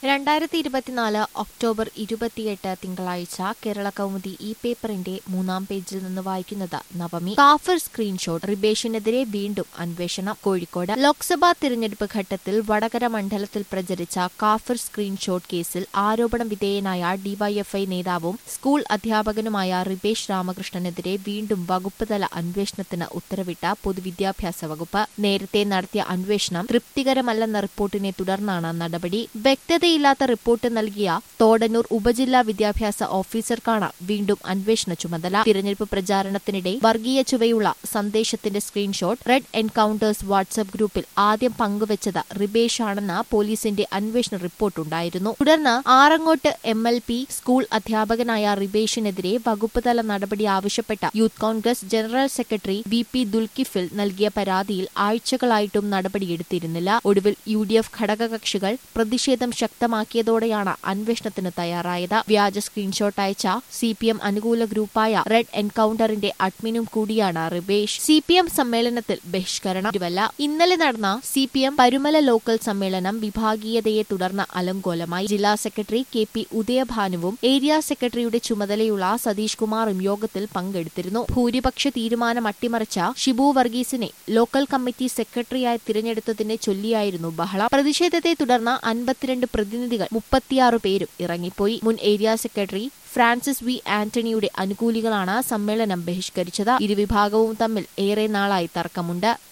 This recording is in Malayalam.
രണ്ടായിരത്തി ഇരുപത്തിനാല് ഒക്ടോബർ ഇരുപത്തിയെട്ട് തിങ്കളാഴ്ച കേരള കൗമുദി ഈ പേപ്പറിന്റെ മൂന്നാം പേജിൽ നിന്ന് വായിക്കുന്നത് നവമി കാഫർ സ്ക്രീൻഷോട്ട് റിബേഷിനെതിരെ വീണ്ടും അന്വേഷണം കോഴിക്കോട് ലോക്സഭാ തിരഞ്ഞെടുപ്പ് ഘട്ടത്തിൽ വടകര മണ്ഡലത്തിൽ പ്രചരിച്ച കാഫർ സ്ക്രീൻഷോട്ട് കേസിൽ ആരോപണ വിധേയനായ ഡിവൈഎഫ്ഐ നേതാവും സ്കൂൾ അധ്യാപകനുമായ റിബേഷ് രാമകൃഷ്ണനെതിരെ വീണ്ടും വകുപ്പ് തല അന്വേഷണത്തിന് ഉത്തരവിട്ട പൊതുവിദ്യാഭ്യാസ വകുപ്പ് നേരത്തെ നടത്തിയ അന്വേഷണം തൃപ്തികരമല്ലെന്ന റിപ്പോർട്ടിനെ തുടർന്നാണ് നടപടി വ്യക്തതയില്ലാത്ത റിപ്പോർട്ട് നൽകിയ തോടന്നൂർ ഉപജില്ലാ വിദ്യാഭ്യാസ ഓഫീസർക്കാണ് വീണ്ടും അന്വേഷണ ചുമതല തിരഞ്ഞെടുപ്പ് പ്രചാരണത്തിനിടെ വർഗീയ ചുവയുള്ള സന്ദേശത്തിന്റെ സ്ക്രീൻഷോട്ട് റെഡ് എൻകൌണ്ടേഴ്സ് വാട്സ്ആപ്പ് ഗ്രൂപ്പിൽ ആദ്യം പങ്കുവച്ചത് റിബേഷ് ആണെന്ന് പോലീസിന്റെ അന്വേഷണ റിപ്പോർട്ടുണ്ടായിരുന്നു തുടർന്ന് Arangottu M L P school അധ്യാപകനായ റിബേഷിനെതിരെ വകുപ്പ് തല നടപടി ആവശ്യപ്പെട്ട Youth Congress general secretary V P Dulkifil നൽകിയ പരാതിയിൽ ആഴ്ചകളായിട്ടും നടപടിയെടുത്തിരുന്നില്ല ഒടുവിൽ യു ഡി എഫ് ഘടകകക്ഷികൾ പ്രതിഷേധം ശക്തമാക്കിയതോടെയാണ് അന്വേഷണത്തിന് തയ്യാറായത് വ്യാജ സ്ക്രീൻഷോട്ട് അയച്ച സി പി എം അനുകൂല ഗ്രൂപ്പായ റെഡ് എൻകൌണ്ടറിന്റെ അഡ്മിനും കൂടിയാണ് റിബേഷ് സി പി എം സമ്മേളനത്തിൽ ബഹിഷ്കരണം ഇരുവല്ല ഇന്നലെ നടന്ന C P M Parumala local സമ്മേളനം വിഭാഗീയതയെ തുടർന്ന് അലങ്കോലമായി ജില്ലാ സെക്രട്ടറി കെ പി ഉദയഭാനുവും ഏരിയ സെക്രട്ടറിയുടെ ചുമതലയുള്ള സതീഷ് കുമാറും യോഗത്തിൽ പങ്കെടുത്തിരുന്നു ഭൂരിപക്ഷ തീരുമാനം അട്ടിമറിച്ച ഷിബു വർഗീസിനെ ലോക്കൽ കമ്മിറ്റി സെക്രട്ടറിയായി തിരഞ്ഞെടുത്തതിനെ ചൊല്ലിയായിരുന്നു ബഹളം പ്രതിഷേധത്തെ തുടർന്ന് അൻപത്തിരണ്ട് പ്രതിനിധികൾ മുപ്പത്തിയാറ് പേരും ഇറങ്ങിപ്പോയി മുൻ ഏരിയ സെക്രട്ടറി ഫ്രാൻസിസ് വി ആന്റണിയുടെ അനുകൂലികളാണ് സമ്മേളനം ബഹിഷ്കരിച്ചത് ഇരുവിഭാഗവും തമ്മിൽ ഏറെ നാളായി തർക്കമുണ്ട്